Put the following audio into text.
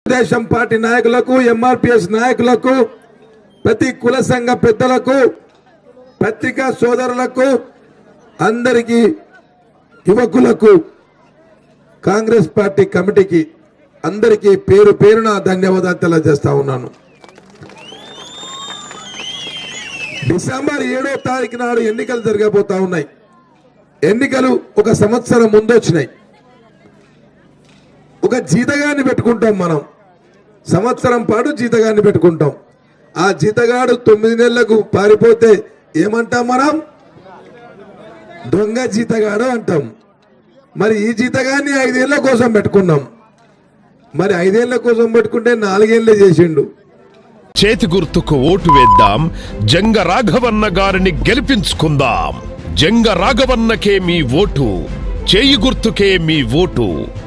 Telugu Desam party నాయకులకు ఎంఆర్పిఎస్ నాయకులకు ప్రతి కుల సంఘ పెద్దలకు పత్రికా సోదరులకు అందరికీ యువకులకు కాంగ్రెస్ పార్టీ కమిటీకి అందరికీ పేరు పేరున ధన్యవాదాలు తెలియజేస్తా ఉన్నాను డిసెంబర్ ఏడో తారీఖు నాడు ఎన్నికలు జరగబోతా ఉన్నాయి ఎన్నికలు ఒక సంవత్సరం ముందు వచ్చినాయి ఒక జీతగాన్ని పెట్టుకుంటాం మనం సంవత్సరం పాటు జీతగాన్ని పెట్టుకుంటాం ఆ జీతగాడు తొమ్మిది నెలలకు పారిపోతే ఏమంటాం మనం దొంగ జీతగాడు అంటాం మరి ఈ జీతగాన్ని ఐదేళ్ల కోసం పెట్టుకున్నాం మరి ఐదేళ్ల కోసం పెట్టుకుంటే నాలుగేళ్లే చేసిండు చేతి గుర్తుకు ఓటు వేద్దాం జంగ రాఘవన్న గారిని గెలిపించుకుందాం జంగ రాఘవన్నకే మీ ఓటు చేయి గుర్తుకే మీ ఓటు